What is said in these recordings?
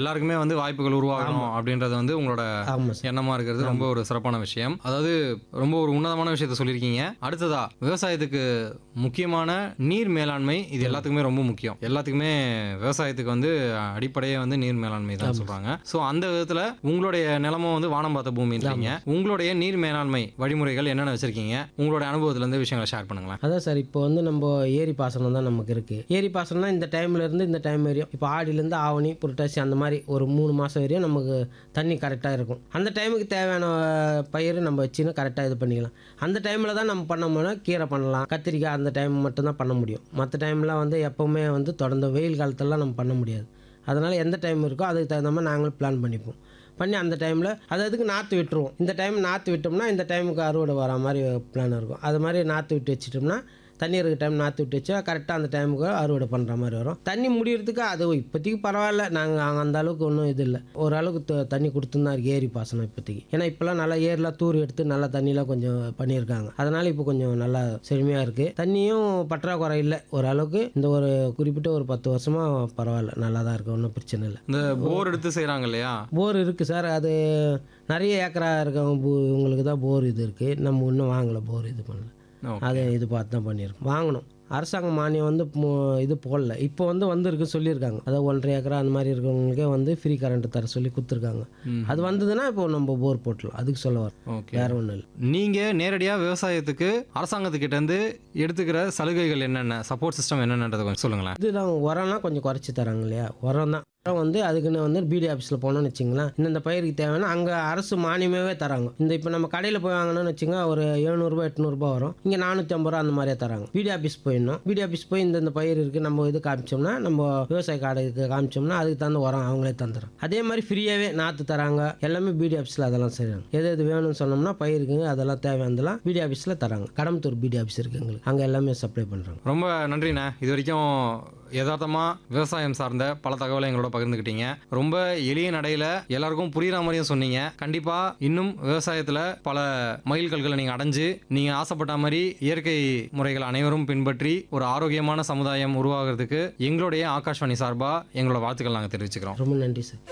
எல்லாருக்குமே வந்து வாய்ப்புகள் உருவாகணும் அப்படின்றது வந்து உங்களோட ஆமாம் சார் எண்ணமா இருக்கிறது ரொம்ப ஒரு சிறப்பான விஷயம் அதாவது ரொம்ப ஒரு உன்னதமான விஷயத்த சொல்லியிருக்கீங்க அடுத்ததா விவசாயத்துக்கு முக்கியமான நீர் மேலாண்மை இது எல்லாத்துக்குமே ரொம்ப முக்கியம் எல்லாத்துக்குமே விவசாயத்துக்கு வந்து அடிப்படையே வந்து நீர் மேலாண்மை தான் சொல்றாங்க ஸோ அந்த விதத்துல உங்களுடைய நிலமும் வந்து வானம் பார்த்த பூமின்றீங்க உங்களுடைய நீர் மேலாண்மை வழிமுறைகள் என்னென்ன வச்சிருக்கீங்க உங்களுடைய அனுபவத்துல இருந்து விஷயங்களை ஷேர் பண்ணுங்களேன் அதான் சார் இப்போ வந்து நம்ம ஏரி பாசனம் தான் நமக்கு இருக்குது ஏரி பாசனம்னா இந்த டைம்ல இருந்து இந்த டைம் வரையும் இப்போ ஆடியிலேருந்து ஆவணி புரட்டாசி அந்த மாதிரி ஒரு மூணு மாதம் வரையும் நமக்கு தண்ணி கரெக்டாக இருக்கும் அந்த டைமுக்கு தேவையான பயிர் நம்ம வச்சுன்னு கரெக்டாக இது பண்ணிக்கலாம் அந்த டைமில் தான் நம்ம பண்ணோம்னா கீரை பண்ணலாம் கத்திரிக்காய் அந்த டைம் மட்டும்தான் பண்ண முடியும் மற்ற டைம்லாம் வந்து எப்போவுமே வந்து தொடர்ந்து வெயில் காலத்துலலாம் நம்ம பண்ண முடியாது அதனால் எந்த டைம் இருக்கோ அதுக்கு தகுந்த மாதிரி நாங்களும் பிளான் பண்ணிப்போம் பண்ணி அந்த டைமில் அது அதுக்கு நாற்று விட்டுருவோம் இந்த டைம் நாற்று விட்டோம்னா இந்த டைமுக்கு அறுவடை வர மாதிரி பிளான் இருக்கும் அது மாதிரி நாற்று விட்டு வச்சிட்டோம்னா தண்ணி இருக்க டைம் நாற்று விட்டு வச்சா கரெக்டாக அந்த டைமுக்கு அறுவடை பண்ணுற மாதிரி வரும் தண்ணி முடியறதுக்கு அது இப்போதைக்கு பரவாயில்ல நாங்கள் அந்த அளவுக்கு ஒன்றும் இது இல்லை ஓரளவுக்கு த- தண்ணி கொடுத்துருந்தா இருக்கு ஏரி பாசனம் இப்போதைக்கு ஏன்னா இப்போலாம் நல்லா ஏரிலாம் தூர் எடுத்து நல்லா தண்ணிலாம் கொஞ்சம் பண்ணியிருக்காங்க அதனால் இப்போ கொஞ்சம் நல்லா செழுமையாக இருக்குது தண்ணியும் பற்றாக்குறை இல்லை ஓரளவுக்கு இந்த ஒரு குறிப்பிட்ட ஒரு பத்து வருஷமாக பரவாயில்ல நல்லா தான் இருக்குது ஒன்றும் பிரச்சனை இல்லை இந்த போர் எடுத்து செய்றாங்க இல்லையா போர் இருக்குது சார் அது நிறைய ஏக்கரா இருக்கவங்க பூ- உங்களுக்கு தான் போர் இது இருக்குது நம்ம இன்னும் வாங்கலை போர் இது பண்ணல Okay. அதை இது பார்த்து தான் பண்ணியிருக்கோம் வாங்கணும் அரசாங்க மானியம் வந்து மு- இது போடல இப்போ வந்து வந்திருக்கு சொல்லியிருக்காங்க அதாவது ஒன்றரை ஏக்கரா அந்த மாதிரி இருக்கவங்களுக்கே வந்து ஃப்ரீ கரண்ட் தர சொல்லி கொடுத்துருக்காங்க ம். அது வந்ததுன்னா இப்போ நம்ம போர் போட்டலாம் அதுக்கு சொல்ல வர ஓகே வேற ஒன்றும் இல்லை நீங்க நேரடியா விவசாயத்துக்கு அரசாங்கத்துக்கிட்ட இருந்து எடுத்துக்கிற சலுகைகள் என்னென்ன சப்போர்ட் சிஸ்டம் என்னென்னன்றதை கொஞ்சம் சொல்லுங்களேன் இதெல்லாம் உரம்லாம் கொஞ்சம் குறைச்சி தராங்க இல்லையா உரம் தான் உரம் வந்து அதுக்குன்னு வந்து பிடி ஆஃபீஸில் போனோம்னு வச்சிங்களேன் இந்த பயிருக்கு தேவைன்னா அங்கே அரசு மானியமாகவே தராங்க இந்த இப்போ நம்ம கடையில் போய் வாங்கணும்னு வச்சுங்க ஒரு எழுநூறுபா எட்நூறுபா வரும் இங்கே நானூற்றி ஐம்பது ரூபா அந்த மாதிரியே தராங்க பிடி ஆஃபீஸ் போயிடணும் பிடி ஆஃபீஸ் போய் இந்த இந்த பயிர் இருக்குது நம்ம இது காமிச்சோம்னா நம்ம விவசாய காடுக்கு காமிச்சோம்னா அதுக்கு தகுந்த உரம் அவங்களே தந்துடும் அதே மாதிரி ஃப்ரீயாகவே நாற்று தராங்க எல்லாமே பிடி ஆஃபீஸில் அதெல்லாம் செய்கிறாங்க எது எது வேணும்னு சொன்னோம்னா பயிருக்கு அதெல்லாம் தேவையானதெல்லாம் பிடி ஆஃபீஸில் தராங்க கடம்பத்தூர் பிடி ஆஃபீஸ் இருக்குது எங்களுக்கு அங்கே எல்லாமே சப்ளை பண்ணுறாங்க ரொம்ப நன்றிண்ணே இது வரைக்கும் யதார்த்தமா விவசாயம் சார்ந்த பல தகவலை எங்களோட பகிர்ந்துக்கிட்டீங்க ரொம்ப எளிய நடையில எல்லாருக்கும் புரியுற மாதிரியும் சொன்னீங்க கண்டிப்பா இன்னும் விவசாயத்துல பல மைல்கல்களை நீங்க அடைஞ்சு நீங்க ஆசைப்பட்ட மாதிரி இயற்கை முறைகள் அனைவரும் பின்பற்றி ஒரு ஆரோக்கியமான சமுதாயம் உருவாகிறதுக்கு எங்களுடைய ஆகாஷ்வாணி சார்பா எங்களோட வாழ்த்துக்கள் நாங்கள் தெரிவிச்சுக்கிறோம் ரொம்ப நன்றி சார்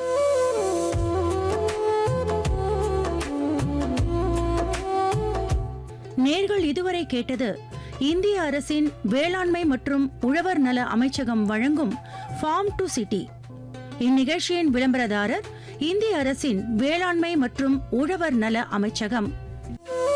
நேர்கள் இதுவரை கேட்டது இந்திய அரசின் வேளாண்மை மற்றும் உழவர் நல அமைச்சகம் வழங்கும் ஃபார்ம் டு சிட்டி இந்நிகழ்ச்சியின் விளம்பரதாரர் இந்திய அரசின் வேளாண்மை மற்றும் உழவர் நல அமைச்சகம்